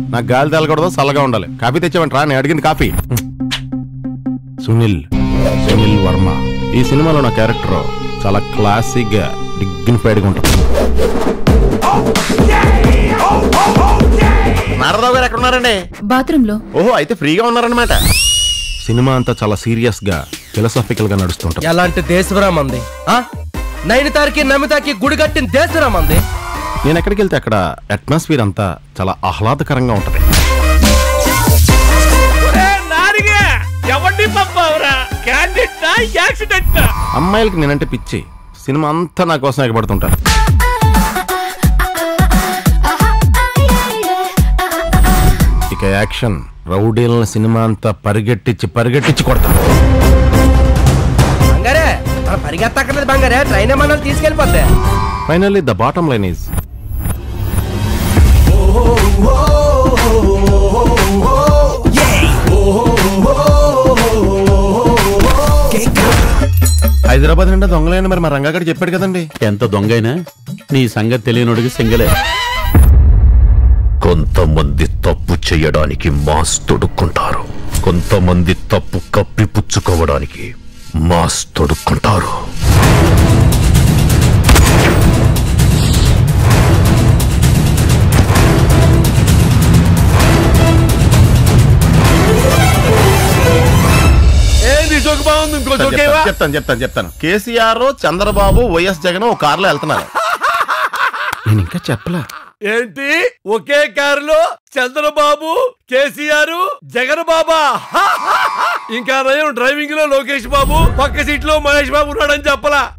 నాకు గాలి తేలకూడదు చల్లగా ఉండాలి కాఫీ తెచ్చావంటరా నేను అడిగింది కాఫీ సునీల్ సునీల్ వర్మ ఈ సినిమాలో నా క్యారెక్టర్ చాలా క్లాసిక్ గా డిగ్నిఫైడ్ గా ఉంటుంది నారదావు గారు ఎక్కడ ఉన్నారండి బాత్రూమ్ లో ఓహో అయితే ఫ్రీగా ఉన్నారనమాట సినిమా అంతా చాలా సీరియస్ గా ఫిలసాఫికల్ గా నడుస్తుంటుంది ఎలాంటి దేశవరా మంది ఆ? నైనితారికి నమితాకి గుడి కట్టిన దేశవరా మంది నేను ఎక్కడికి వెళ్తే అక్కడ అట్మాస్ఫియర్ అంతా చాలా ఆహ్లాదకరంగా ఉంటది ఎవరిని పంపావురా క్యాండిడేట్ యాక్సిడెంట్ అమ్మాయిలకి నేనంటే పిచ్చి సినిమా అంతా నా కోసం ఎగబడుతుంటారు ఇక యాక్షన్ రౌడీలను సినిమా అంతా పరిగెట్టించి పరిగెట్టించి కొడతాను బంగారే మనం పరిగెత్తక్కర్లేదు బంగారే ట్రైన్ మనల్ని తీసుకెళ్ళిపోతే finally the bottom line is Hyderabad నిండా దొంగలైన మరి మా రంగాగడి చెప్పాడు కదండి ఎంత దొంగైనా నీ సంగతి తెలియనుడికి సింగలే కొంతమంది తప్పు చేయడానికి మాస్ తొడుక్కుంటారు కొంతమంది తప్పు కప్పిపుచ్చుకోవడానికి మాస్ తొడుక్కుంటారు ఏంది జోకు బాగుంది ఇంకో జోకేవా చెప్తాను చెప్తాను చెప్తాను కేసీఆర్ చంద్రబాబు వైఎస్ జగన్ ఒక కారులో వెళ్తున్నారు నేను ఇంకా చెప్పలే ఏంటి ఒకే కారులో చంద్రబాబు కేసీఆర్ జగన్ బాబా ఇంకా నయం డ్రైవింగ్ లో లోకేష్ బాబు పక్క సీట్ లో మహేష్ బాబు ఉన్నాడని చెప్పలా